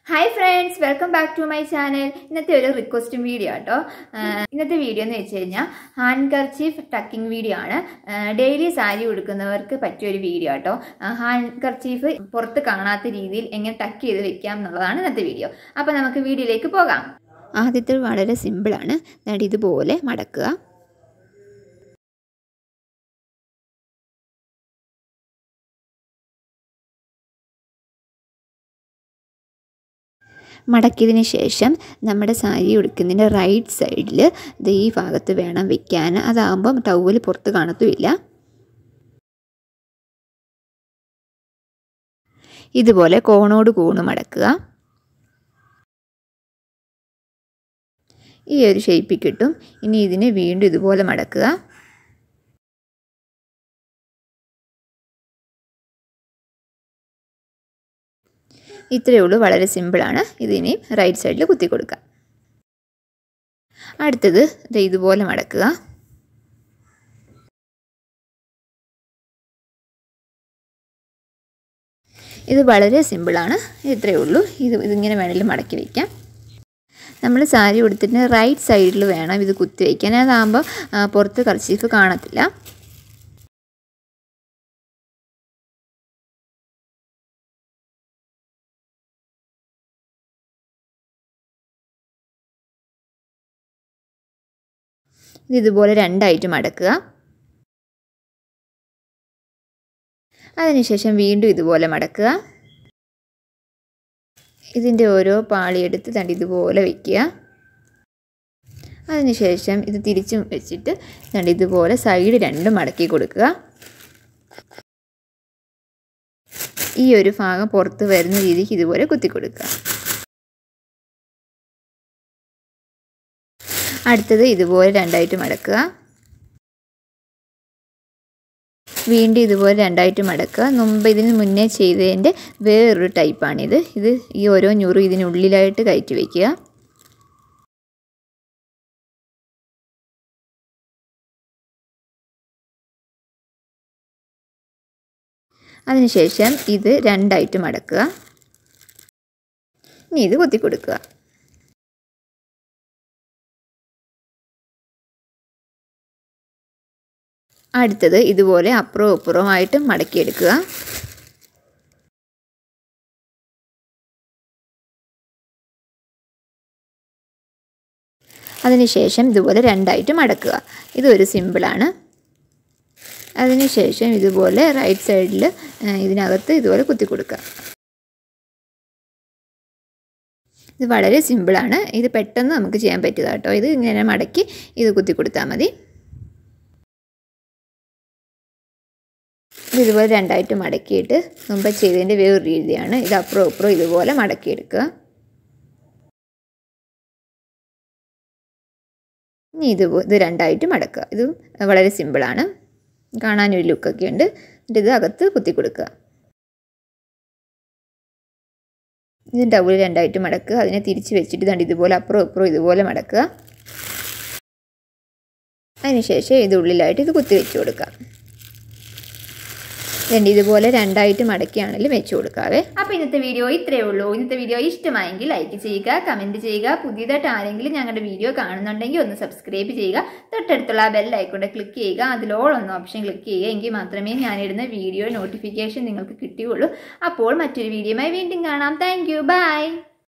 hi friends welcome back to my channel ഇന്നത്തെ ഒരു റിക്വസ്റ്റും video കേട്ടോ ഇന്നത്തെ വീഡിയോ എന്ന് വെച്ച് കഴിഞ്ഞാൽ ഹാൻഡ് കർച്ചീഫ് ടക്കിംഗ് വീഡിയോ ആണ് ഡെയിലി സാരി ഉടുക്കുന്നവർക്ക് പറ്റിയ ഒരു വീഡിയോ കേട്ടോ ഹാൻഡ് കർച്ചീഫ് പുറത്ത് കാണാത്ത രീതിയിൽ എങ്ങനെ ടക്ക് ചെയ്ത് വെക്കാം എന്നുള്ളതാണ് ഇന്നത്തെ വീഡിയോ അപ്പോൾ നമുക്ക് വീഡിയോയിലേക്ക് പോകാം ആദ്യത്തെ വളരെ സിമ്പിളാണ് ഇതുപോലെ മടക്കുക മടക്കിയതിന് ശേഷം നമ്മുടെ സാരി ഉടുക്കുന്നതിൻ്റെ റൈറ്റ് സൈഡിൽ ഇത് ഈ ഭാഗത്ത് വേണം വെക്കാൻ അതാകുമ്പം ടവൽ പുറത്ത് കാണത്തുമില്ല ഇതുപോലെ കോണോട് കോണ് മടക്കുക ഈ ഒരു ഷേപ്പിൽ കിട്ടും ഇനി ഇതിനെ വീണ്ടും ഇതുപോലെ മടക്കുക ഇത്രയേ ഉള്ളൂ വളരെ സിമ്പിളാണ് ഇതിനി റൈറ്റ് സൈഡിൽ കുത്തി കൊടുക്കുക അടുത്തത് ഇതുപോലെ മടക്കുക ഇത് വളരെ സിമ്പിളാണ് ഇത്രയേ ഉള്ളൂ ഇത് ഇതിങ്ങനെ വേണമെങ്കിലും മടക്കി വയ്ക്കാം നമ്മൾ സാരി ഉടുത്തിട്ട് റൈറ്റ് സൈഡിൽ വേണം ഇത് കുത്തി വയ്ക്കാൻ അതാകുമ്പോൾ പുറത്ത് കർച്ചീഫ് കാണത്തില്ല ഇത് ഇതുപോലെ രണ്ടായിട്ട് മടക്കുക അതിനുശേഷം വീണ്ടും ഇതുപോലെ മടക്കുക ഇതിൻ്റെ ഓരോ പാളിയെടുത്ത് തണ്ട് ഇതുപോലെ വയ്ക്കുക അതിനുശേഷം ഇത് തിരിച്ചും വെച്ചിട്ട് തണ്ട് ഇതുപോലെ സൈഡ് രണ്ടും മടക്കി കൊടുക്കുക ഈ ഒരു ഭാഗം പുറത്ത് വരുന്ന രീതിക്ക് ഇതുപോലെ കുത്തി കൊടുക്കുക അടുത്തത് ഇതുപോലെ രണ്ടായിട്ട് മടക്കുക വീണ്ടും ഇതുപോലെ രണ്ടായിട്ട് മടക്കുക മുമ്പ് ഇതിന് മുന്നേ ചെയ്തതിൻ്റെ വേറൊരു ടൈപ്പാണിത് ഇത് ഈ ഓരോ ഞുറും ഇതിനുള്ളിലായിട്ട് കയറ്റി വയ്ക്കുക അതിനുശേഷം ഇത് രണ്ടായിട്ട് മടക്കുക ഇനി ഇത് കുത്തി കൊടുക്കുക അടുത്തത് ഇതുപോലെ അപ്പുറവും അപ്പുറവുമായിട്ട് മടക്കിയെടുക്കുക അതിനുശേഷം ഇതുപോലെ രണ്ടായിട്ട് മടക്കുക ഇതൊരു സിമ്പിളാണ് അതിനുശേഷം ഇതുപോലെ റൈറ്റ് സൈഡിൽ ഇതിനകത്ത് ഇതുപോലെ കുത്തി കൊടുക്കുക ഇത് വളരെ സിമ്പിളാണ് ഇത് പെട്ടെന്ന് നമുക്ക് ചെയ്യാൻ പറ്റിയതാണ് കേട്ടോ ഇത് ഇങ്ങനെ മടക്കി ഇത് കുത്തി കൊടുത്താൽ മതി ഇത് ഇതുപോലെ രണ്ടായിട്ട് മടക്കിയിട്ട് മുമ്പ് ചെയ്തതിൻ്റെ വേറൊരു രീതിയാണ് ഇത് അപ്പുറം അപ്പുറം ഇതുപോലെ മടക്കിയെടുക്കുക ഇനി ഇത് ഇത് രണ്ടായിട്ട് മടക്കുക ഇത് വളരെ സിമ്പിളാണ് കാണാനൊരു ലുക്കൊക്കെ ഉണ്ട് എന്നിട്ട് ഇത് അകത്ത് കുത്തി കൊടുക്കുക ഇത് ഡബിൾ രണ്ടായിട്ട് മടക്കുക അതിനെ തിരിച്ച് വെച്ചിട്ട് ദണ്ട് ഇതുപോലെ അപ്പുറം അപ്പുറം ഇതുപോലെ മടക്കുക അതിനുശേഷം ഇത് ഉള്ളിലായിട്ട് ഇത് കുത്തി വെച്ച് കൊടുക്കുക രണ്ട് ഇതുപോലെ രണ്ടായിട്ട് മടക്കിയാണെങ്കിലും വെച്ച് കൊടുക്കാവേ അപ്പോൾ ഇന്നത്തെ വീഡിയോ ഇത്രയേ ഉള്ളൂ ഇന്നത്തെ വീഡിയോ ഇഷ്ടമായെങ്കിൽ ലൈക്ക് ചെയ്യുക കമൻറ്റ് ചെയ്യുക പുതിയതായിട്ട് ആരെങ്കിലും ഞങ്ങളുടെ വീഡിയോ കാണുന്നുണ്ടെങ്കിൽ ഒന്ന് സബ്സ്ക്രൈബ് ചെയ്യുക തൊട്ടടുത്തുള്ള ബെൽ ഐക്കോണ്ട് ക്ലിക്ക് ചെയ്യുക അതിലോൾ ഒന്ന് ഓപ്ഷൻ ക്ലിക്ക് ചെയ്യുക എങ്കിൽ മാത്രമേ ഞാനിടുന്ന വീഡിയോ നോട്ടിഫിക്കേഷൻ നിങ്ങൾക്ക് കിട്ടുകയുള്ളൂ അപ്പോൾ മറ്റൊരു വീഡിയോയുമായി വീണ്ടും കാണാം താങ്ക് ബൈ